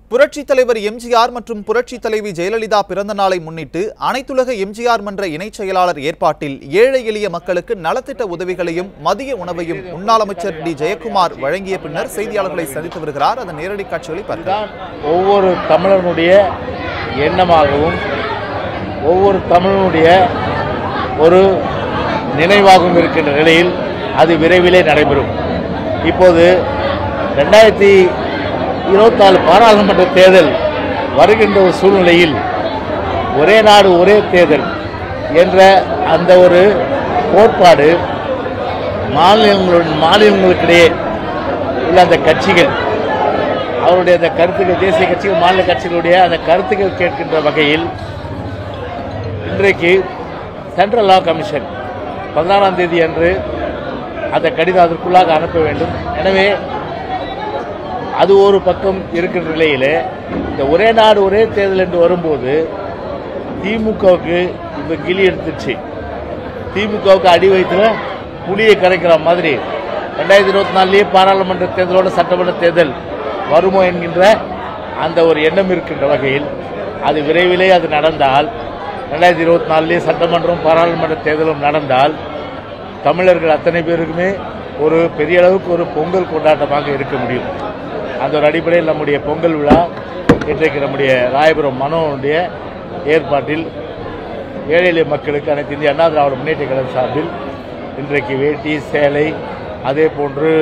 புரட்சித் தலைவர் எம்ஜிஆர் மற்றும் புரட்சித் தலைவி ஜெயலலிதா பிறந்த நாளை முன்னிட்டு அனைத்துலக எம்ஜிஆர் மன்ற இணைச் செயலாளர் ஏற்பாட்டில் ஏழை எளிய மக்களுக்கு நலத்திட்ட உதவிகளையும் மதிய உணவையும் முன்னாள் அமைச்சர் டி ஜெயக்குமார் வழங்கிய பின்னர் செய்தியாளர்களை சந்தித்து வருகிறார் அதன் நேரடி காட்சிகளை பார்க்கலாம் தான் ஒவ்வொரு தமிழனுடைய எண்ணமாகவும் ஒவ்வொரு தமிழனுடைய ஒரு நினைவாகவும் இருக்கின்ற நிலையில் அது விரைவிலே நடைபெறும் இப்போது ரெண்டாயிரத்தி இருபத்தாலு பாராளுமன்ற தேர்தல் வருகின்ற ஒரு சூழ்நிலையில் ஒரே நாடு ஒரே தேர்தல் என்ற அந்த ஒரு கோட்பாடு மாநிலங்களுடன் மாநிலங்களுக்கிடையே உள்ள அந்த கட்சிகள் அவருடைய அந்த கருத்துக்கள் தேசிய கட்சிகள் மாநில கட்சிகளுடைய அந்த கருத்துக்கள் கேட்கின்ற வகையில் இன்றைக்கு சென்ட்ரல் லா கமிஷன் பதினாறாம் தேதி அன்று அந்த கடிதம் அதற்குள்ளாக அனுப்ப வேண்டும் எனவே அது ஒரு பக்கம் இருக்கின்ற நிலையில் இந்த ஒரே நாடு ஒரே தேர்தல் என்று வரும்போது திமுகவுக்கு இப்போ கிளி எடுத்துச்சு திமுகவுக்கு அடி வயிற்றுல புளியை கரைக்கிற மாதிரி ரெண்டாயிரத்தி இருபத்தி நாலுலேயே பாராளுமன்ற தேர்தலோட சட்டமன்ற தேர்தல் வருமோ என்கின்ற அந்த ஒரு எண்ணம் இருக்கின்ற வகையில் அது விரைவிலே அது நடந்தால் ரெண்டாயிரத்தி இருபத்தி நாலுலேயே சட்டமன்றம் பாராளுமன்ற தேர்தலும் நடந்தால் தமிழர்கள் அத்தனை பேருக்குமே ஒரு பெரிய அளவுக்கு ஒரு பொங்கல் கொண்டாட்டமாக இருக்க முடியும் அந்த ஒரு அடிப்படையில் நம்முடைய பொங்கல் விழா இன்றைக்கு நம்முடைய ராயபுரம் மனோனுடைய ஏற்பாட்டில் ஏழை எளிய மக்களுக்கு அனைத்து இந்திய அண்ணா திராவிட முன்னேற்ற கழகம் சார்பில் இன்றைக்கு வேட்டி சேலை அதே போன்று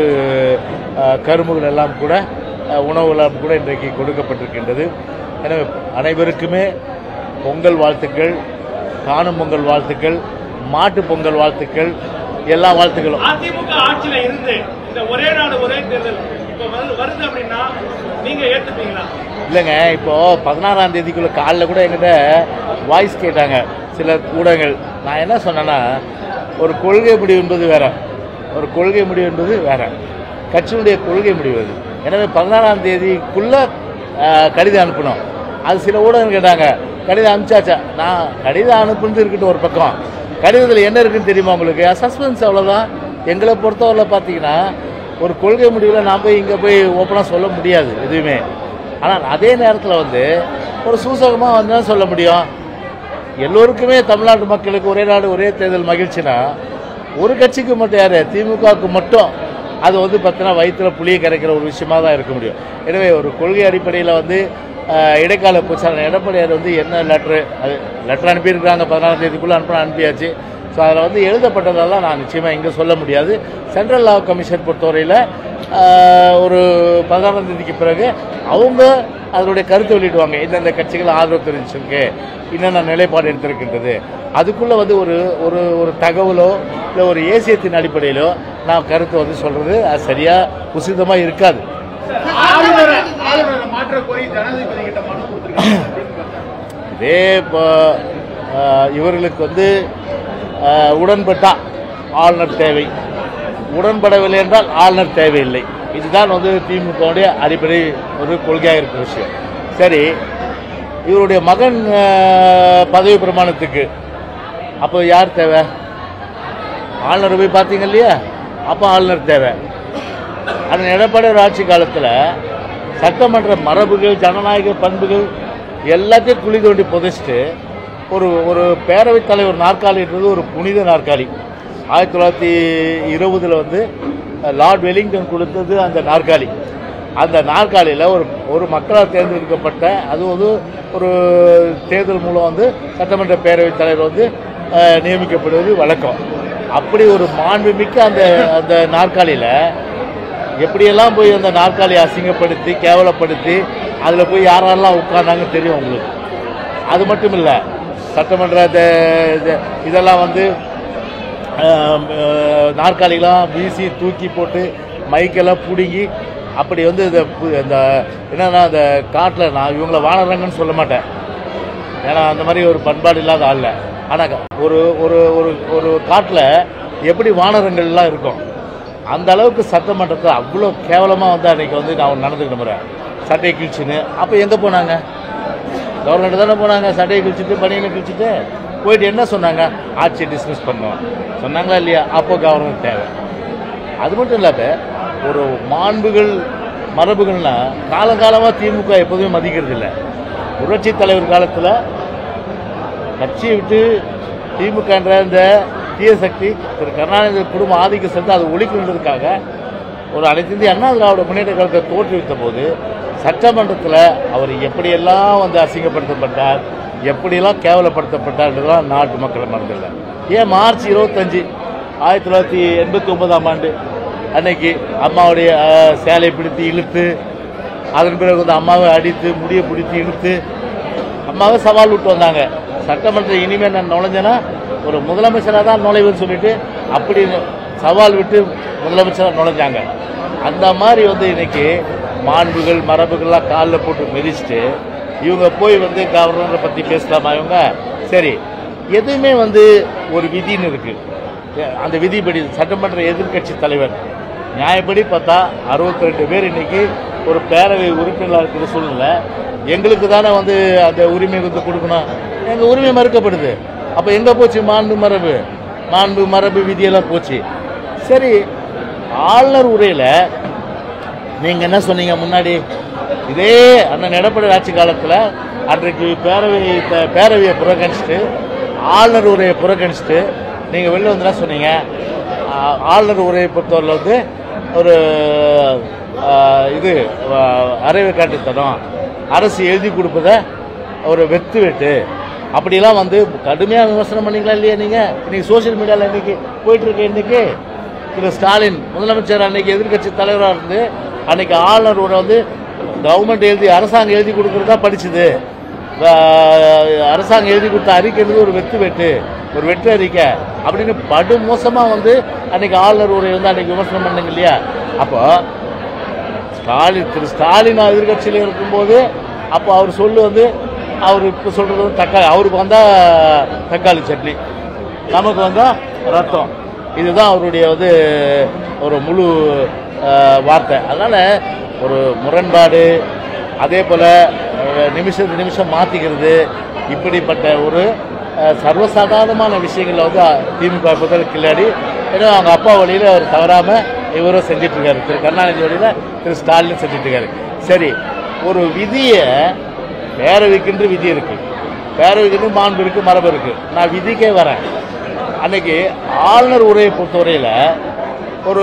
அஹ், கரும்புகள் எல்லாம் கூட அஹ், உணவு எல்லாம் கூட இன்றைக்கு கொடுக்கப்பட்டிருக்கின்றது எனவே அனைவருக்குமே பொங்கல் வாழ்த்துக்கள் காணும் பொங்கல் வாழ்த்துக்கள் மாட்டு பொங்கல் வாழ்த்துக்கள் எல்லா வாழ்த்துக்களும் அதிமுக ஆட்சியில இருந்து இந்த ஒரே நாடு ஒரே தேர்தல் இப்ப வந்து- வருது அப்படின்னா நீங்க ஏத்துப்பீங்களா இல்லைங்க இப்போ பதினாறாம் தேதிக்குள்ள காலைல கூட என்கிட்ட வாய்ஸ் கேட்டாங்க சில ஊடகங்கள் நான் என்ன சொன்னேன்னா ஒரு கொள்கை முடிவு என்பது வேற ஒரு கொள்கை முடிவு என்பது வேற கட்சியினுடைய கொள்கை முடிவு அது எனவே பதினாறாம் தேதிக்குள்ள ஆஹ், கடிதம் அனுப்பணும் அது சில ஊடகங்கள் கேட்டாங்க கடிதம் அனுப்பிச்சாச்சா நான் கடிதம் அனுப்புனது இருக்கட்டும் ஒரு பக்கம் கடிதத்தில் என்ன இருக்குன்னு தெரியுமா உங்களுக்கு சஸ்பென்ஸ் அவ்வளோதான் எங்களை பொறுத்தவரையில் பார்த்தீங்கன்னா ஒரு கொள்கை முடிவில் நான் போய் இங்கே போய் ஓப்பனாக சொல்ல முடியாது எதுவுமே ஆனால் அதே நேரத்தில் வந்து ஒரு சூசகமாக வந்து தான் சொல்ல முடியும் எல்லோருக்குமே தமிழ்நாட்டு மக்களுக்கு ஒரே நாடு ஒரே தேர்தல் மகிழ்ச்சினா ஒரு கட்சிக்கு மட்டும் யார் திமுகவுக்கு மட்டும் அது வந்து பார்த்தீங்கன்னா வயிற்றுல புளியை கரைக்கிற ஒரு விஷயமா தான் இருக்க முடியும் எனவே ஒரு கொள்கை அடிப்படையில் வந்து ஆஹ், இடைக்கால பொச்சாளர் எடப்பாடியார் வந்து என்ன லெட்ரு அது லெட்டர் அனுப்பியிருக்கிறாங்க பதினாறாம் தேதிக்குள்ளே அனுப்பின அனுப்பியாச்சு ஸோ அதில் வந்து எழுதப்பட்டதெல்லாம் நான் நிச்சயமாக இங்கே சொல்ல முடியாது சென்ட்ரல் லா கமிஷன் பொறுத்தவரையில் ஆஹ், ஒரு பதினாறாம் தேதிக்கு பிறகு அவங்க அதனுடைய கருத்து வெளியிடுவாங்க எந்தெந்த கட்சிகள் ஆதரவு தெரிவிச்சிருக்கு என்னென்ன நிலைப்பாடு எடுத்திருக்கின்றது அதுக்குள்ளே வந்து ஒரு ஒரு ஒரு தகவலோ இல்லை ஒரு ஏசியத்தின் அடிப்படையிலோ நான் கருத்தை வந்து சொல்கிறது அது சரியாக உசிதமாக இருக்காது ஆளுநரை ஆளுநரை மாற்ற கோரி ஜனாதிபதி கிட்ட மனு கொடுத்துருக்காங்க இதே இப்போ ஆஹ், இவர்களுக்கு வந்து ஆஹ், உடன்பட்டா ஆளுநர் தேவை உடன்படவில்லை என்றால் ஆளுநர் தேவையில்லை இதுதான் வந்து திமுகவுடைய அடிப்படை ஒரு கொள்கையாக இருக்கிற விஷயம் சரி இவருடைய மகன் ஆஹ், பதவி பிரமாணத்துக்கு அப்போ யார் தேவை ஆளுநர் போய் பார்த்தீங்க இல்லையா அப்போ ஆளுநர் தேவை அந்த எடப்பாடியார் ஆட்சி காலத்தில் சட்டமன்ற மரபுகள் ஜனநாயக பண்புகள் எல்லாத்தையும் குழி தோண்டி புதைச்சிட்டு ஒரு ஒரு பேரவைத் தலைவர் நாற்காலின்றது ஒரு புனித நாற்காலி ஆயிரத்தி தொள்ளாயிரத்தி இருபதில் வந்து லார்ட் வெலிங்டன் கொடுத்தது அந்த நாற்காலி அந்த நாற்காலியில் ஒரு ஒரு மக்களால் தேர்ந்தெடுக்கப்பட்ட அது வந்து ஒரு தேர்தல் மூலம் வந்து சட்டமன்ற பேரவைத் தலைவர் வந்து அஹ், நியமிக்கப்படுவது வழக்கம் அப்படி ஒரு மாண்புமிக்க அந்த அந்த நாற்காலியில் எப்படியெல்லாம் போய் அந்த நாற்காலியை அசிங்கப்படுத்தி கேவலப்படுத்தி அதில் போய் யாரெல்லாம் உட்கார்ந்தாங்கன்னு தெரியும் உங்களுக்கு அது மட்டும் இல்லை சட்டமன்ற இந்த- இந்த- இதெல்லாம் வந்து ஆம், அஹ், நாற்காலிலாம் வீசி தூக்கி போட்டு மைக்கெல்லாம் பிடுங்கி அப்படி வந்து இந்த பு- இந்த என்னன்னா அந்த காட்டில் நான் இவங்கள வானரங்கன்னு சொல்ல மாட்டேன் ஏன்னா அந்த மாதிரி ஒரு பண்பாடு இல்லாத ஆள்ல ஆனால் ஒரு ஒரு ஒரு ஒரு காட்டில் எப்படி வானரங்கள்லாம் இருக்கும் அந்த அளவுக்கு சட்டமன்றத்தை அவ்வளோ கேவலமாக வந்து அன்றைக்கி வந்து நான் நடந்துக்கிட்ட முறை சட்டையை கிழிச்சுன்னு அப்போ எங்கே போனாங்க கவர்மெண்ட் தானே போனாங்க சட்டையை கிழிச்சிட்டு பனியனை கிழிச்சிட்டு போயிட்டு என்ன சொன்னாங்க ஆட்சியை டிஸ்மிஸ் பண்ணோம் சொன்னாங்களா இல்லையா அப்போ கவர்மெண்ட் தேவை அது மட்டும் இல்லாத ஒரு மாண்புகள் மரபுகள்னா காலங்காலமாக திமுக எப்போதுமே மதிக்கிறது இல்லை புரட்சி தலைவர் காலத்தில் கட்சியை விட்டு திமுகன்ற இந்த தீய சக்தி திரு கருணாநிதி குடும்ப ஆதிக்கம் சென்று அதை ஒழிக்கணுன்றதுக்காக ஒரு அனைத்து இந்திய அண்ணா திராவிட முன்னேற்ற கழகத்தை தோற்றுவித்த போது சட்டமன்றத்தில் அவர் எப்படியெல்லாம் வந்து அசிங்கப்படுத்தப்பட்டார் எப்படியெல்லாம் கேவலப்படுத்தப்பட்டார்ன்றதெல்லாம் நாட்டு மக்கள் மறந்துள்ள ஏன் மார்ச் இருபத்தஞ்சு ஆயிரத்தி தொள்ளாயிரத்தி எண்பத்தி ஒன்பதாம் ஆண்டு அன்னைக்கு அம்மாவுடைய அஹ், சேலை பிடித்து இழுத்து அதன் பிறகு வந்து அம்மாவை அடித்து முடியை பிடித்து இழுத்து அம்மாவை சவால் விட்டு வந்தாங்க சட்டமன்றம் இனிமேல் நான் நுழைஞ்சேன்னா ஒரு முதலமைச்சராக தான் நுழைவுன்னு சொல்லிட்டு அப்படி சவால் விட்டு முதலமைச்சராக நுழைஞ்சாங்க அந்த மாதிரி வந்து இன்னைக்கு மாண்புகள் மரபுகள்லாம் காலில் போட்டு மிதிச்சுட்டு இவங்க போய் வந்து கவர்னரை பற்றி பேசலாமா இவங்க சரி எதுவுமே வந்து ஒரு விதின்னு இருக்கு அந்த விதிப்படி சட்டமன்ற எதிர்க்கட்சி தலைவர் நியாயப்படி பார்த்தா 62 ரெண்டு பேர் இன்னைக்கு ஒரு பேரவை உறுப்பினராக இருக்கிற சூழ்நிலை எங்களுக்கு தானே வந்து அந்த உரிமை வந்து கொடுக்கணும் எங்கள் உரிமை மறுக்கப்படுது அப்போ எங்கே போச்சு மாண்பு மரபு மாண்பு மரபு விதியெல்லாம் போச்சு சரி ஆளுநர் உரையில் நீங்கள் என்ன சொன்னீங்க முன்னாடி இதே அண்ணன் எடப்பாடி ஆட்சி காலத்தில் அன்றைக்கு பேரவை பே- பேரவையை புறக்கணிச்சிட்டு ஆளுநர் உரையை புறக்கணிச்சிட்டு நீங்கள் வெளில வந்து என்ன சொன்னீங்க ஆ- ஆளுநர் உரையை பொறுத்தவரையில் வந்து ஒரு ஆ, இது ஆ, அரைவை காட்டுத்தனம் அரசு எழுதி கொடுப்பதை ஒரு வெத்து வெட்டு அப்படிலாம் வந்து கடுமையாக விமர்சனம் பண்ணீங்களா இல்லையா நீங்கள் இன்னைக்கு சோஷியல் மீடியாவில் இன்னைக்கு போயிட்டு இருக்கு இன்னைக்கு திரு ஸ்டாலின் முதலமைச்சர் அன்னைக்கு எதிர்க்கட்சி தலைவராக இருந்து அன்னைக்கு ஆளுநர் உரை வந்து கவர்மெண்ட் எழுதி அரசாங்கம் எழுதி கொடுக்குறதா படிச்சுது வ- அரசாங்கம் எழுதி கொடுத்த அறிக்கைன்றது ஒரு வெத்து வெட்டு ஒரு வெற்று அறிக்கை அப்படின்னு படு மோசமாக வந்து அன்னைக்கு ஆளுநர் உரை வந்து அன்னைக்கு விமர்சனம் பண்ணீங்க இல்லையா அப்போ ஸ்டாலின் திரு ஸ்டாலின் எதிர்கட்சியில் இருக்கும்போது அப்போ அவர் சொல்லு வந்து அவர் இப்போ சொல்கிறது வந்து தக்காளி அவருக்கு வந்தால் தக்காளி சட்னி நமக்கு வந்தால் ரத்தம் இதுதான் அவருடைய வந்து ஒரு முழு அஹ், வார்த்தை அதனால் ஒரு முரண்பாடு அதே போல் நிமிஷத்துக்கு நிமிஷம் மாற்றிக்கிறது இப்படிப்பட்ட ஒரு அஹ், சர்வசாதாரணமான விஷயங்களில் வந்து திமுக முதல் கில்லாடி ஏன்னா அவங்க அப்பா வழியில் அவர் தவறாமல் இவரும் செஞ்சுட்டு இருக்காரு திரு கருணாநிதி வழியில் திரு ஸ்டாலின் செஞ்சுட்டு இருக்காரு சரி ஒரு விதியை பேரவைக்குன்று விதி இருக்கு பேரவைக்குன்று மாண்பு இருக்கு மரபு இருக்கு நான் விதிக்கே வரேன் அன்னைக்கு ஆளுநர் உரையை பொறுத்தவரையில் ஒரு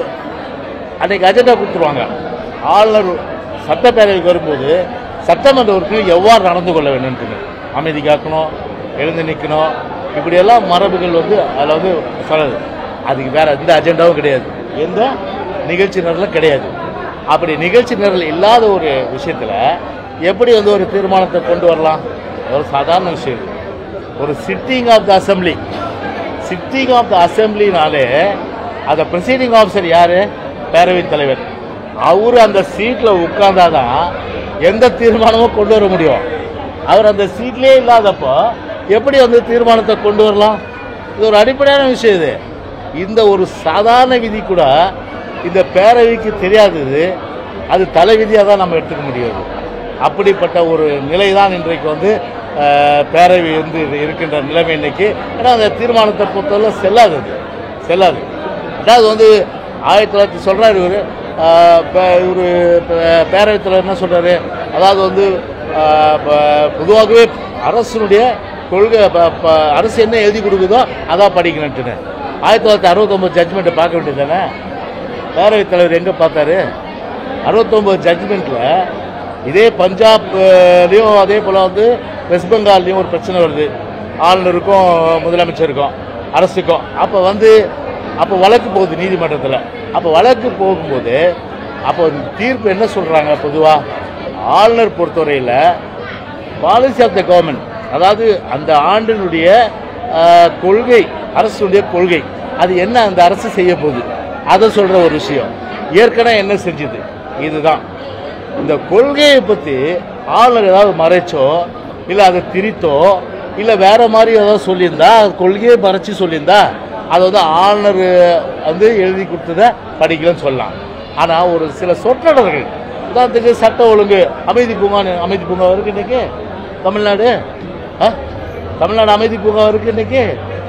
அன்னைக்கு அஜெண்டா கொடுத்துருவாங்க ஆளுநர் சட்டப்பேரவைக்கு வரும்போது சட்டமன்ற உறுப்பினர் எவ்வாறு நடந்து கொள்ள வேண்டும்னு அமைதி காக்கணும் எழுந்து நிற்கணும் இப்படியெல்லாம் மரபுகள் வந்து அதில் வந்து சொல்லுது அதுக்கு வேற எந்த அஜெண்டாவும் கிடையாது எந்த நிகழ்ச்சி நிரலும் கிடையாது அப்படி நிகழ்ச்சி நிரல் இல்லாத ஒரு விஷயத்தில் எப்படி வந்து ஒரு தீர்மானத்தை கொண்டு வரலாம் ஒரு சாதாரண விஷயம் இது. ஒரு sitting of the assembly sitting of the அசம்பிளினாலே அந்த ப்ரெசைடிங் ஆஃபீஸர் யாரு பேரவைத் தலைவர் அவர் அந்த சீட்டில் உட்கார்ந்தாதான் எந்த தீர்மானமும் கொண்டு வர முடியும் அவர் அந்த சீட்லேயே இல்லாதப்போ எப்படி வந்து தீர்மானத்தை கொண்டு வரலாம் இது ஒரு அடிப்படையான விஷயம் இது இந்த ஒரு சாதாரண விதி கூட இந்த பேரவைக்கு தெரியாதது அது தலைவிதியாக தான் நம்ம எடுத்துக்க முடியாது அப்படிப்பட்ட ஒரு நிலை தான் இன்றைக்கு வந்து அஹ், பேரவை வந்து இது இருக்கின்ற நிலைமை இன்னைக்கு ஏன்னா அந்த தீர்மானத்தை பொறுத்தவரை செல்லாதது செல்லாது அதாவது வந்து ஆயிரத்தி தொள்ளாயிரத்தி சொல்கிறார் இவர் இவர் பேரவைத் தலைவர் என்ன சொல்கிறாரு அதாவது வந்து அஹ், ப- பொதுவாகவே அரசினுடைய கொள்கை ப- ப- அரசு என்ன எழுதி கொடுக்குதோ அதான் படிக்கணுன்ட்டுன்னு ஆயிரத்தி தொள்ளாயிரத்தி அறுபத்தொம்பது ஜட்ஜ்மெண்ட்டை பார்க்க வேண்டியது தானே பேரவைத் தலைவர் எங்கே பார்த்தாரு அறுபத்தொம்பது ஜட்ஜ்மெண்ட்டில் இதே பஞ்சாப்லேயும் அதே போல் வந்து வெஸ்ட் பெங்கால்லையும் ஒரு பிரச்சனை வருது ஆளுநருக்கும் முதலமைச்சருக்கும் அரசுக்கும் அப்போ வந்து அப்போ வழக்கு போகுது நீதிமன்றத்தில் அப்போ வழக்கு போகும்போது அப்போ தீர்ப்பு என்ன சொல்கிறாங்க பொதுவாக ஆளுநர் பொறுத்தவரையில் பாலிசி ஆஃப் த கவர்மெண்ட் அதாவது அந்த ஆண்டினுடைய ஆஹ், கொள்கை அரசுடைய கொள்கை அது என்ன அந்த அரசு செய்ய போகுது அதை சொல்ற ஒரு விஷயம் ஏற்கனவே என்ன செஞ்சது இதுதான் இந்த கொள்கையை பற்றி ஆளுநர் ஏதாவது மறைச்சோ இல்லை அதை திரித்தோ இல்லை வேற மாதிரி ஏதாவது சொல்லியிருந்தா அது கொள்கையை மறைச்சி சொல்லியிருந்தா அதை வந்து ஆளுநர் வந்து எழுதி கொடுத்ததை படிக்கலன்னு சொல்லலாம் ஆனால் ஒரு சில சொற்றொடர்கள் உதாரணத்துக்கு சட்ட ஒழுங்கு அமைதி பூங்கான்னு அமைதி பூங்கா இருக்கு இன்னைக்கு தமிழ்நாடு ஆ தமிழ்நாடு அமைதி பூங்கா இருக்கு இன்னைக்கு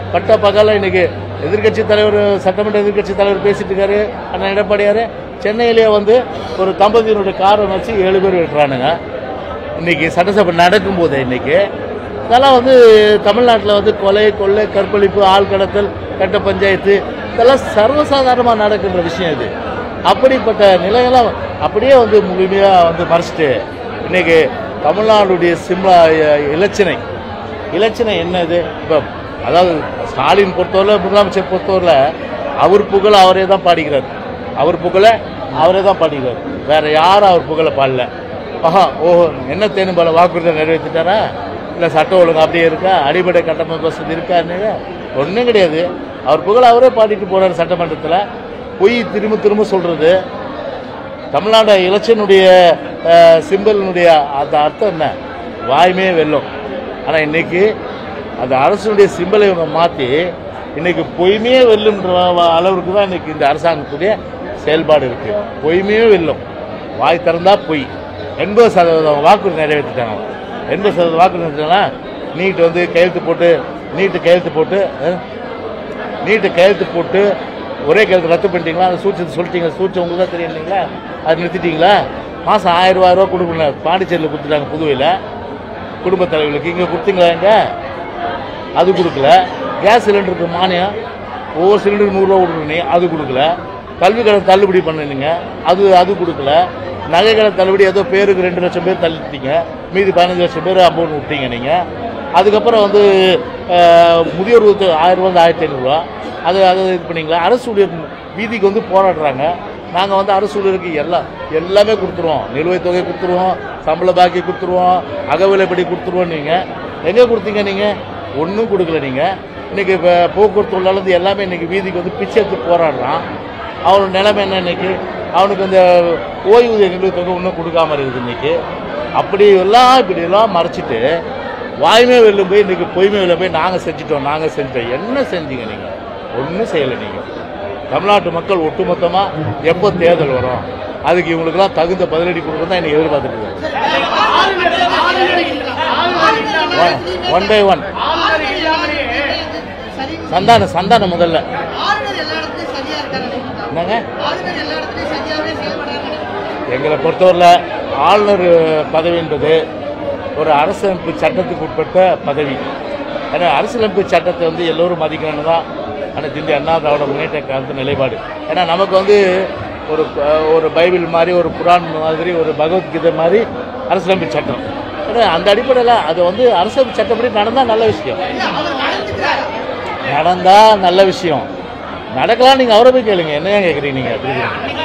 பட்ட பகல இன்னைக்கு எதிர்க்கட்சி தலைவர் சட்டமன்ற எதிர்க்கட்சி தலைவர் பேசிட்டு இருக்காரு அண்ணன் எடப்பாடியாரு சென்னையிலேயே வந்து ஒரு தம்பதியினுடைய காரை வச்சு ஏழு பேர் வெட்டுறானுங்க இன்னைக்கு சட்டசபை நடக்கும்போது இன்னைக்கு இதெல்லாம் வந்து தமிழ்நாட்டில் வந்து கொலை கொள்ளை கற்பழிப்பு ஆள் கடத்தல் கட்ட பஞ்சாயத்து இதெல்லாம் சர்வசாதாரணமாக நடக்கின்ற விஷயம் இது அப்படிப்பட்ட நிலையெல்லாம் அப்படியே வந்து முழுமையாக வந்து மறைச்சிட்டு இன்னைக்கு தமிழ்நாடுடைய சிம்லா இலச்சினை இலச்சினை என்னது இப்போ அதாவது ஸ்டாலின் பொறுத்தவரை முதலமைச்சர் பொறுத்தவரையில் அவர் புகழ அவரே தான் பாடிக்கிறார் அவர் புகழ அவரே தான் பாடிக்கிறார் வேற யாரும் அவர் புகழ பாடல ஆஹா ஓஹோ என்ன தேனுபால வாக்குறுதியை நிறைவேற்றிட்டாரா இல்லை சட்ட ஒழுங்கு அப்படியே இருக்கா அடிப்படை கட்டமைப்பு வசதி இருக்கான்னு ஒன்றும் கிடையாது அவர் புகழ அவரே பாடிட்டு போறார் சட்டமன்றத்தில் பொய் திரும்ப திரும்ப சொல்றது தமிழ்நாடு இலட்சனுடைய சிம்பிளினுடைய அந்த அர்த்தம் என்ன வாய்மே வெல்லும் ஆனால் இன்னைக்கு அந்த அரசனுடைய சிம்பிளை இவங்க மாற்றி இன்னைக்கு பொய்மையே வெல்லுன்ற வ- அளவுக்கு தான் இன்னைக்கு இந்த அரசாங்கத்துடைய செயல்பாடு இருக்கு பொய்மையே வெல்லும் வாய் திறந்தா பொய் எண்பது சதவீதம் வாக்குறுதி நிறைவேற்றிட்டாங்க எண்பது சதவீதம் வாக்குறுதி நிறைவேற்றிட்டாங்கன்னா நீட் வந்து கையெழுத்து போட்டு நீட்டு கையெழுத்து போட்டு அஹ், நீட்டு கையெழுத்து போட்டு ஒரே கையெழுத்து ரத்து பண்ணிட்டீங்களா அந்த சூட்சத்தை சொல்லிட்டீங்க சூட்சம் உங்களுக்கு தான் தெரியும் இல்லைங்களா அது நிறுத்திட்டீங்களா மாதம் ஆயிரம் ரூபாய் ரூபா கொடுக்கணும் பாண்டிச்சேரியில் கொடுத்துட்டாங்க புதுவையில் குடும்ப தலைவர்களுக்கு இங்கே கொடுத்தீங்களா எங்க அது கொடுக்கல கேஸ் சிலிண்டருக்கு மானியம் ஒவ்வொரு சிலிண்டருக்கு நூறுரூவா கொடுக்குறீங்க அது கொடுக்கல கல்வி கடன் தள்ளுபடி பண்ணுனீங்க அது அது கொடுக்கல நகை கடன் தள்ளுபடி ஏதோ பேருக்கு ரெண்டு லட்சம் பேர் தள்ளிட்டீங்க மீதி பதினஞ்சு லட்சம் பேர் அமௌண்ட் விட்டீங்க நீங்கள் அதுக்கப்புறம் வந்து அஹ், முதியோர் உதவி ஆயிரம் ரூபா ஆயிரத்தி ஐநூறுரூவா அது அது இது பண்ணீங்களா அரசு ஊழியர் வீதிக்கு வந்து போராடுறாங்க நாங்கள் வந்து அரசு ஊழியருக்கு எல்லாம் எல்லாமே கொடுத்துருவோம் நிலுவைத் தொகை கொடுத்துருவோம் சம்பள பாக்கி கொடுத்துருவோம் அகவிலைப்படி கொடுத்துருவோம் நீங்கள் எங்கே கொடுத்தீங்க நீங்கள் ஒன்றும் கொடுக்கல நீங்கள் இன்னைக்கு இப்போ போக்குவரத்து தொழிலாளர் எல்லாமே இன்னைக்கு வீதிக்கு வந்து பிச்சை எடுத்து போராடுறான் அவனோட நிலைமை என்ன இன்னைக்கு அவனுக்கு இந்த ஓய்வூதிய நிலுவைத் தொகை இன்னும் கொடுக்காம இருக்குது இன்னைக்கு அப்படி எல்லாம் இப்படி எல்லாம் மறைச்சிட்டு வாய்மை வெளில போய் இன்னைக்கு பொய்மை வெளில போய் நாங்கள் செஞ்சிட்டோம் நாங்கள் செஞ்சிட்டோம் என்ன செஞ்சீங்க நீங்கள் ஒன்றும் செய்யலை நீங்கள் தமிழ்நாட்டு மக்கள் ஒட்டுமொத்தமாக எப்போ தேர்தல் வரும் அதுக்கு இவங்களுக்கெல்லாம் தகுந்த பதிலடி கொடுக்கணும் தான் எனக்கு எதிர்பார்த்துட்டு இருக்காங்க ஒன் பை ஒன் ஆளுநர் இல்லாமலே சந்தானம் சந்தானம் முதல்ல ஆளுநர் எல்லா இடத்துலயும் சரியா இருக்காரு என்னங்க ஆளுநர் எல்லா இடத்துலயும் சரியாவே செயல்படுறாங்க எங்களை பொறுத்தவரையில் ஆளுநர் பதவி என்பது ஒரு அரசமைப்பு சட்டத்துக்கு உட்பட்ட பதவி ஏன்னா அரசியலமைப்பு சட்டத்தை வந்து எல்லோரும் மதிக்கணும்னு தான் அனைத்து இந்திய அண்ணா திராவிட முன்னேற்ற கழகத்து நிலைப்பாடு ஏன்னா நமக்கு வந்து ஒரு அஹ், ஒரு பைபிள் மாதிரி ஒரு குரான் மாதிரி ஒரு பகவத்கீதை மாதிரி அரசியலமைப்பு சட்டம் ஏன்னா அந்த அடிப்படையில் அது வந்து அரசியலமைப்பு சட்டப்படி நடந்தால் நல்ல விஷயம் நடந்தா நல்ல விஷயம் நடக்கலாம் நீங்க அவரை போய் கேளுங்க என்ன கேக்குறீங்க நீங்க அப்படி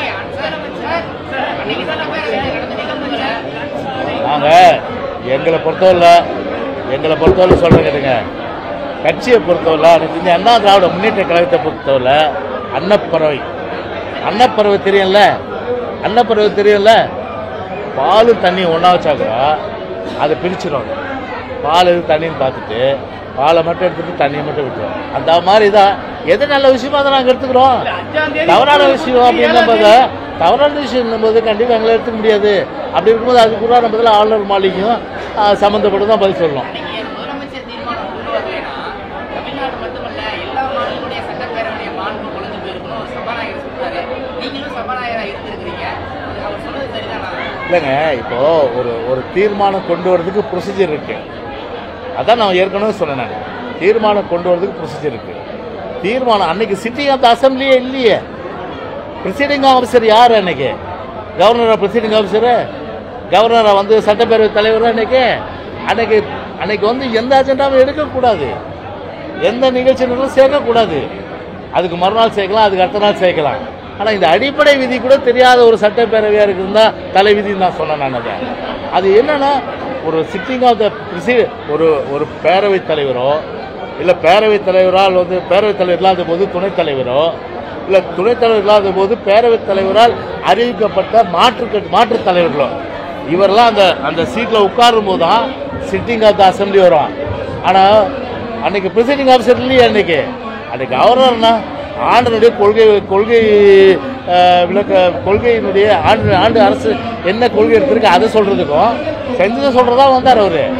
நாங்க எங்களை பொறுத்தவரை எங்களை பொறுத்தவரை சொல்றேன் கேட்டுங்க கட்சியை பொறுத்தவரை எனக்கு இந்த அண்ணா திராவிட முன்னேற்ற கழகத்தை பொறுத்தவரை அன்னப்பறவை அன்னப்பறவை தெரியும்ல அன்னப்பறவை தெரியும்ல பால் தண்ணி ஒன்றா வச்சாக்கூட அதை பிரிச்சிடும் பால் எது தண்ணின்னு பார்த்துட்டு பாலை மட்டும் எடுத்துட்டு தண்ணியை மட்டும் விட்டுரும் அந்த மாதிரி தான் எது நல்ல விஷயமோ அதை நாங்கள் எடுத்துக்கிறோம் தவறான விஷயம் அப்படின்னும் போது தவறான விஷயம் போது கண்டிப்பாக எங்களை எடுத்துக்க முடியாது அப்படி இருக்கும்போது அதுக்கு கூட நம்ம இதில் ஆளுநர் மாளிகையும் சம்மந்தப்பட்டு தான் பதில் சொல்லணும் நீங்க முதலமைச்சர் தீர்மானம் கொண்டு வரலைன்னா தமிழ்நாடு மட்டுமல்ல எல்லா மாநிலங்களுடைய சட்டப்பேரவைய மாண்பு குறைஞ்சு போயிருக்கணும் ஒரு சபாநாயகர் சொல்றாரு நீங்களும் சபாநாயகரா இருந்திருக்கிறீங்க அவர் சொன்னது சரிதானா இல்லைங்க இப்போ ஒரு ஒரு தீர்மானம் கொண்டு வரதுக்கு ப்ரொசீஜர் இருக்கு அதான் நான் ஏற்கனவே சொன்னேன் நான் தீர்மானம் கொண்டு வரதுக்கு ப்ரொசீஜர் இருக்கு தீர்மானம் அன்னைக்கு சிட்டிங் ஆஃப் த அசம்பிளியே இல்லையே ப்ரிசைடிங் ஆஃபீஸர் யார் அன்னைக்கு கவர்னரா ப்ரிசைடிங் ஆஃபீஸரு கவர்னரா வந்து சட்டப்பேரவை தலைவரா அன்னைக்கு அன்னைக்கு அன்னைக்கு வந்து எந்த அஜெண்டாவும் எடுக்கக்கூடாது எந்த நிகழ்ச்சியினரும் சேர்க்கக்கூடாது அதுக்கு மறுநாள் சேர்க்கலாம் அதுக்கு அடுத்த நாள் சேர்க்கலாம் ஆனால் இந்த அடிப்படை விதி கூட தெரியாத ஒரு சட்டப்பேரவையாக இருக்குதுன்னா தலை விதின்னு நான் சொன்னேன் நான் அதை அது என்னன்னா ஒரு சிட்டிங் ஆஃப் த ஒரு ஒரு பேரவைத் தலைவரோ இல்லை பேரவைத் தலைவரால் வந்து பேரவைத் தலைவர் இல்லாத போது துணைத் தலைவரோ இல்லை துணைத் தலைவர் இல்லாத போது பேரவைத் தலைவரால் அறிவிக்கப்பட்ட மாற்று கட்சி- மாற்றுத் தலைவர்களோ இவரெல்லாம் அந்த அந்த சீட்டில் உட்காரும் போது தான் சிட்டிங் ஆஃப் த அசம்பிளி வரும் ஆனால் அன்னைக்கு ப்ரிசைடிங் ஆஃபீஸர் இல்லையே அன்னைக்கு அன்னைக்கு கவர்னர்னா ஆண்டனுடைய கொள்கை கொள்கை அஹ், விளக்க கொள்கையினுடைய ஆண்டு ஆண்டு அரசு என்ன கொள்கை எடுத்திருக்கு அதை சொல்றதுக்கும் செஞ்சதை சொல்றதா வந்தார் அவரு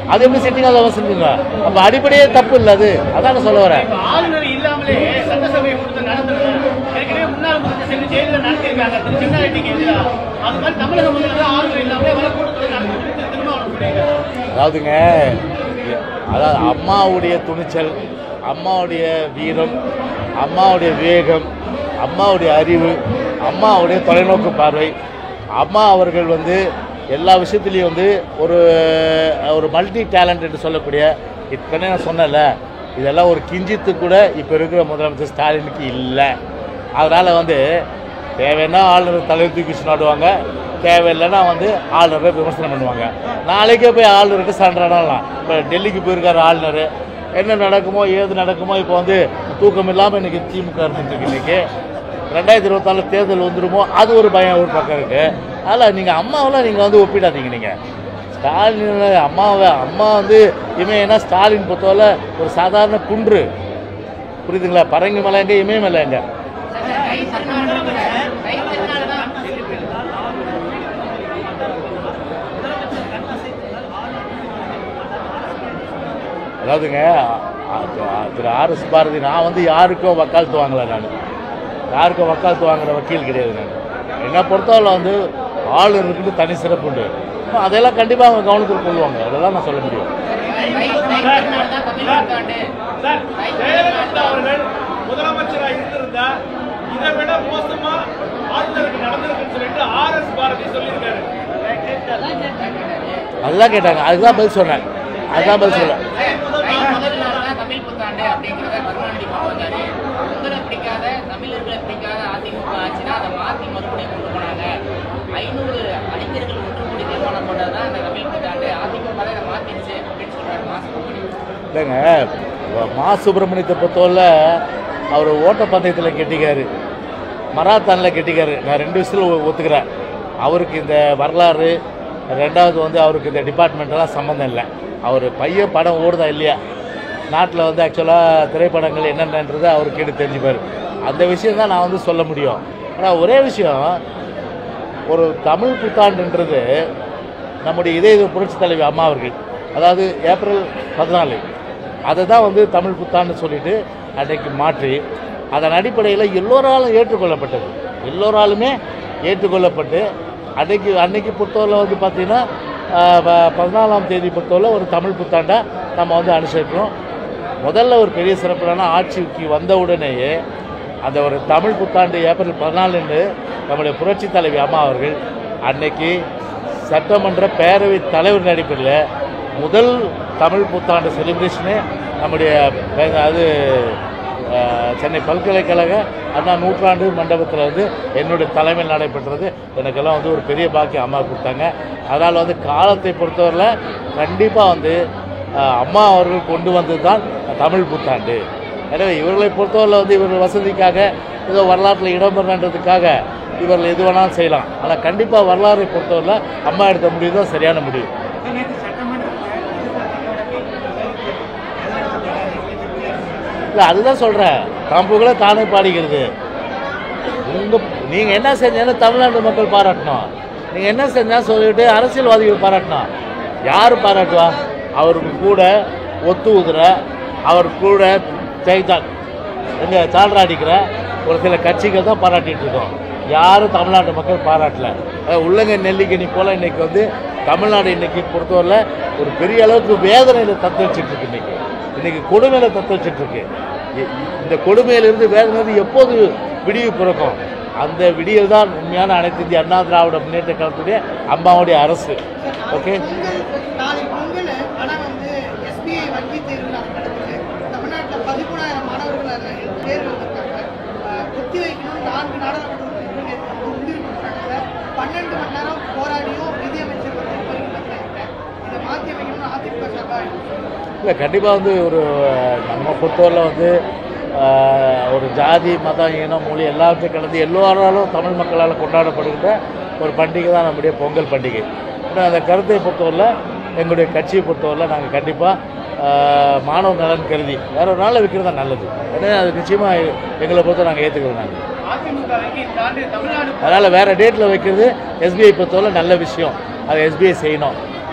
அது எப்படி சிட்டிங் அதை செஞ்சுங்க அப்போ அடிப்படையே தப்பு இல்லை அது அதான் சொல்ல வரேன் இப்ப ஆளுநர் இல்லாமலே சட்டசபை கொடுத்த நடந்தது ஏற்கனவே முன்னாள் முதலமைச்சர் சென்று ஜெயிலில் நடத்திருக்காங்க திரு சென்னாரெட்டிக்கு எதிராக அது மாதிரி தமிழக முதல்வர் ஆளுநர் இல்லாமலே வர கூட்டத்தில் நடந்து திரும்ப அவர் சொல்லியிருக்காரு அதாவதுங்க அதாவது அம்மாவுடைய துணிச்சல் அம்மாவுடைய வீரம் அம்மாவுடைய விவேகம் அம்மாவுடைய அறிவு அம்மாவுடைய தொலைநோக்கு பார்வை அம்மா அவர்கள் வந்து எல்லா விஷயத்துலேயும் வந்து ஒரு ஒரு மல்டி டேலண்ட் என்று சொல்லக்கூடிய இத்தனை நான் சொன்னேன்ல இதெல்லாம் ஒரு கிஞ்சித்து கூட இப்போ இருக்கிற முதலமைச்சர் ஸ்டாலினுக்கு இல்லை அதனால் வந்து தேவைன்னா ஆளுநர் தலைவர் தூக்கி வச்சு நாடுவாங்க தேவையில்லைன்னா வந்து ஆளுநரை விமர்சனம் பண்ணுவாங்க நாளைக்கே போய் ஆளுநருக்கு சண்டை இப்போ டெல்லிக்கு போயிருக்காரு ஆளுநர் என்ன நடக்குமோ ஏது நடக்குமோ இப்போ வந்து தூக்கம் இல்லாமல் இன்னைக்கு திமுக இருந்துருக்கு இன்னைக்கு ரெண்டாயிரத்தி இருபத்தாலு தேர்தல் வந்துருமோ அது ஒரு பயம் ஒரு பக்கம் இருக்கு அதில் நீங்கள் அம்மாவெல்லாம் நீங்கள் வந்து ஒப்பிடாதீங்க நீங்கள் ஸ்டாலின் அம்மாவை அம்மா வந்து இமயனா ஸ்டாலின் பொறுத்தவரை ஒரு சாதாரண குன்று புரியுதுங்களா பரங்கி மலை எங்க இமயமலை எங்க கை தட்டினால கை தட்டினால தான் அதாவதுங்க அ- அ- திரு ஆர் எஸ் பாரதி நான் வந்து யாருக்கும் வக்காலத்து வாங்கல நான் யாருக்கும் வக்காலத்து வாங்குற வக்கீல் கிடையாது நான் என்னை பொறுத்தவரை வந்து ஆளுநருக்கு தனி சிறப்பு உண்டு அதெல்லாம் கண்டிப்பாக அவங்க கவனத்தில் கொள்வாங்க அதெல்லாம் நான் சொல்ல முடியும் கை கை தட்டினால தான் தமிழ் புத்தாண்டு சார் ஜெயலலிதா அவர்கள் முதலமைச்சராக இருந்திருந்தா இதை விட மோசமா ஆளுநருக்கு நடந்திருக்குன்னு சொல்லிட்டு ஆர் எஸ் பாரதி சொல்லியிருக்காரு அதுதான் கேட்டாங்க அதுதான் பதில் சொன்னேன் அதுதான் பதில் சொன்னேன் கை முதல் நாள் தான் தமிழ் புத்தாண்டு அப்படிங்கிறத கருணாநிதி கொண்டு வந்தாரு உங்களை பிடிக்காத தமிழர்களை பிடிக்காத அதிமுக ஆச்சுன்னா அதை மாத்தி மறுபடியும் கொண்டு போனாங்க ஐநூறு அறிஞர்கள் ஒன்று கூடி தீர்மானம் போட்டது தான் இந்த தமிழ் புத்தாண்டு அதிமுக அதை மாத்திருச்சு அப்படின்னு சொல்றாரு மாசம் இல்லைங்க மா சுப்பிரமணியத்தை பொறுத்தவரை அவர் ஓட்டப்பந்தயத்தில் கெட்டிக்காரு மராத்தானில் கெட்டிக்காரு நான் ரெண்டு விஷயத்தில் ஒத்துக்கிறேன் அவருக்கு இந்த வரலாறு ரெண்டாவது வந்து அவருக்கு இந்த டிபார்ட்மெண்ட்டெல்லாம் சம்மந்தம் இல்லை அவர் பையன் படம் ஓடுதா இல்லையா நாட்டில் வந்து ஆக்சுவலாக திரைப்படங்கள் என்னென்னன்றதை அவர் கேட்டு தெரிஞ்சுப்பார் அந்த விஷயம் தான் நான் வந்து சொல்ல முடியும் ஆனால் ஒரே விஷயம் ஒரு தமிழ் புத்தாண்டுன்றது நம்முடைய இதய புரட்சி தலைவி அம்மா அவர்கள் அதாவது ஏப்ரல் பதினாலு அதை தான் வந்து தமிழ் புத்தாண்டு சொல்லிட்டு அன்னைக்கு மாற்றி அதன் அடிப்படையில் எல்லோராலும் ஏற்றுக்கொள்ளப்பட்டது எல்லோராலுமே ஏற்றுக்கொள்ளப்பட்டு அன்னைக்கு அன்னைக்கு பொறுத்தவரை வந்து பார்த்திங்கன்னா ஆஹ், ப- பதினாலாம் தேதி பொறுத்தவரை ஒரு தமிழ் புத்தாண்டை நம்ம வந்து அனுசரிக்கிறோம் முதல்ல ஒரு பெரிய சிறப்பான ஆட்சிக்கு வந்த உடனேயே அந்த ஒரு தமிழ் புத்தாண்டு ஏப்ரல் பதினாலுன்னு நம்முடைய புரட்சி தலைவி அம்மா அவர்கள் அன்னைக்கு சட்டமன்ற பேரவைத் தலைவர் நடிப்பில் முதல் தமிழ் புத்தாண்டு செலிப்ரேஷனே நம்முடைய பே- அது அஹ், சென்னை பல்கலைக்கழக அண்ணா நூற்றாண்டு மண்டபத்தில் வந்து என்னுடைய தலைமையில் நடைபெற்றது எனக்கெல்லாம் வந்து ஒரு பெரிய பாக்கியம் அம்மா கொடுத்தாங்க அதனால் வந்து காலத்தை பொறுத்தவரையில் கண்டிப்பாக வந்து அஹ், அம்மா அவர்கள் கொண்டு வந்தது தான் தமிழ் புத்தாண்டு எனவே இவர்களை பொறுத்தவரையில் வந்து இவர்கள் வசதிக்காக ஏதோ வரலாற்றில் இடம்பெறன்றதுக்காக இவர்கள் எது வேணாலும் செய்யலாம் ஆனால் கண்டிப்பாக வரலாறை பொறுத்தவரையில் அம்மா எடுத்த முடிவு தான் சரியான முடிவு இல்லை அதுதான் சொல்கிறேன் தம்புகளை தானே பாடிக்கிறது உங்கள் நீங்கள் என்ன செஞ்சாலும் தமிழ்நாட்டு மக்கள் பாராட்டணும் நீங்கள் என்ன செஞ்சால் சொல்லிட்டு அரசியல்வாதிகள் பாராட்டணும் யார் பாராட்டுவா அவருக்கு கூட ஒத்து ஊதுற அவர் கூட ஜெயித்தான் எங்க சால்ரா அடிக்கிற ஒரு சில கட்சிகள் தான் பாராட்டிட்டு இருக்கோம் யாரும் தமிழ்நாட்டு மக்கள் பாராட்டல அஹ் உள்ளங்க நெல்லிக்கனி போல இன்னைக்கு வந்து தமிழ்நாடு இன்னைக்கு பொறுத்தவரையில் ஒரு பெரிய அளவுக்கு வேதனையில் தத்து வச்சுட்டு இருக்கு இன்னைக்கு இன்னைக்கு கொடுமையில தத்து வச்சுட்டு இருக்கு இ- இந்த கொடுமையிலிருந்து வேதனை எப்போது விடிவு பிறக்கும் அந்த விடியல் தான் உண்மையான அனைத்து இந்திய அண்ணா திராவிட முன்னேற்ற கழகத்துடைய அம்மாவுடைய அரசு ஓகே பொங்கல் நாளை பொங்கல் ஆனா வந்து எஸ்பிஐ வங்கி தேர்வு நடக்கிறது தமிழ்நாட்டில் பதிமூணாயிரம் மாணவர்கள் அதில் தேர்வு வந்திருக்காங்க அஹ் ஒத்தி வைக்கணும் நான்கு நாடாளுமன்ற உறுப்பினர்கள் நேற்று வந்து முடிவு கொடுத்தாங்க பன்னெண்டு மணி நேரம் போராடியும் நிதியமைச்சர் வந்து இது வரைக்கும் பண்ணாங்க இதை மாற்றி வைக்கணும்னு அதிமுக சார்பாக இல்லை கண்டிப்பாக வந்து ஒரு அஹ், நம்ம பொறுத்தவரையில் வந்து அஹ், ஒரு ஜாதி மதம் இனம் மொழி எல்லாத்தையும் கலந்து எல்லோராலும் தமிழ் மக்களால் கொண்டாடப்படுகின்ற ஒரு பண்டிகை தான் நம்முடைய பொங்கல் பண்டிகை ஆனால் அந்த கருத்தை பொறுத்தவரையில் எங்களுடைய கட்சியை பொறுத்தவரையில் நாங்கள் கண்டிப்பாக மாணவ நலன் கருதி வேற ஒரு நாளில் வைக்கிறது தான் நல்லது ஏன்னா அது நிச்சயமாக எங்களை பொறுத்த நாங்கள் ஏற்றுக்கிறோம் நாங்கள் அதிமுக வரைக்கும் இந்த ஆண்டு தமிழ்நாடு அதனால் வேறு டேட்டில் வைக்கிறது எஸ்பிஐ பொறுத்தவரை நல்ல விஷயம் அதை எஸ்பிஐ செய்யணும்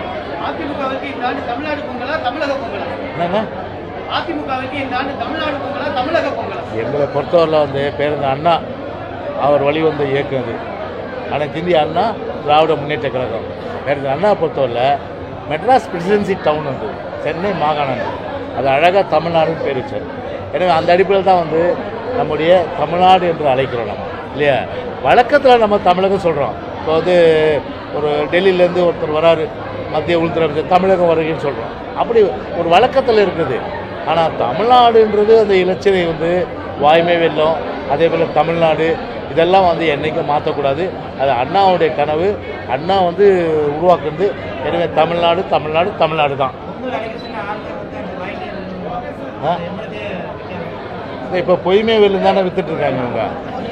அதிமுக வெற்றி இந்த ஆண்டு தமிழ்நாடு பொங்கலா தமிழக பொங்கலா என்னங்க அதிமுக வெற்றி இந்த ஆண்டு தமிழ்நாடு பொங்கலா தமிழக பொங்கலா எங்களை பொறுத்தவரையில் வந்து பேருந்து அண்ணா அவர் வழிவந்த இயக்கம் அது அனைத்து இந்திய அண்ணா திராவிட முன்னேற்ற கழகம் பேருந்து அண்ணா பொறுத்தவரையில் மெட்ராஸ் பிரசிடென்சி டவுன் வந்து சென்னை மாகாணம் அது. அது அழகாக தமிழ்நாடுன்னு பேர் வச்சார் எனவே அந்த அடிப்படையில் தான் வந்து நம்முடைய தமிழ்நாடு என்று அழைக்கிறோம் நம்ம இல்லையா வழக்கத்தில் நம்ம தமிழகம் சொல்கிறோம் இப்போ வந்து ஒரு டெல்லியிலேருந்து ஒருத்தர் வராரு மத்திய உள்துறை அமைச்சர் தமிழகம் வருகைன்னு சொல்கிறோம் அப்படி ஒரு வழக்கத்தில் இருக்குது ஆனால் தமிழ்நாடுன்றது அந்த இலச்சினை வந்து வாய்மை வெல்லம் அதே போல் தமிழ்நாடு இதெல்லாம் வந்து என்றைக்கும் மாற்றக்கூடாது அது அண்ணாவுடைய கனவு அண்ணா வந்து உருவாக்குறது எனவே தமிழ்நாடு தமிழ்நாடு தமிழ்நாடு தான் இப்போ பொய்மை வெல்லம் தானே வித்துட்டு இருக்காங்க இவங்க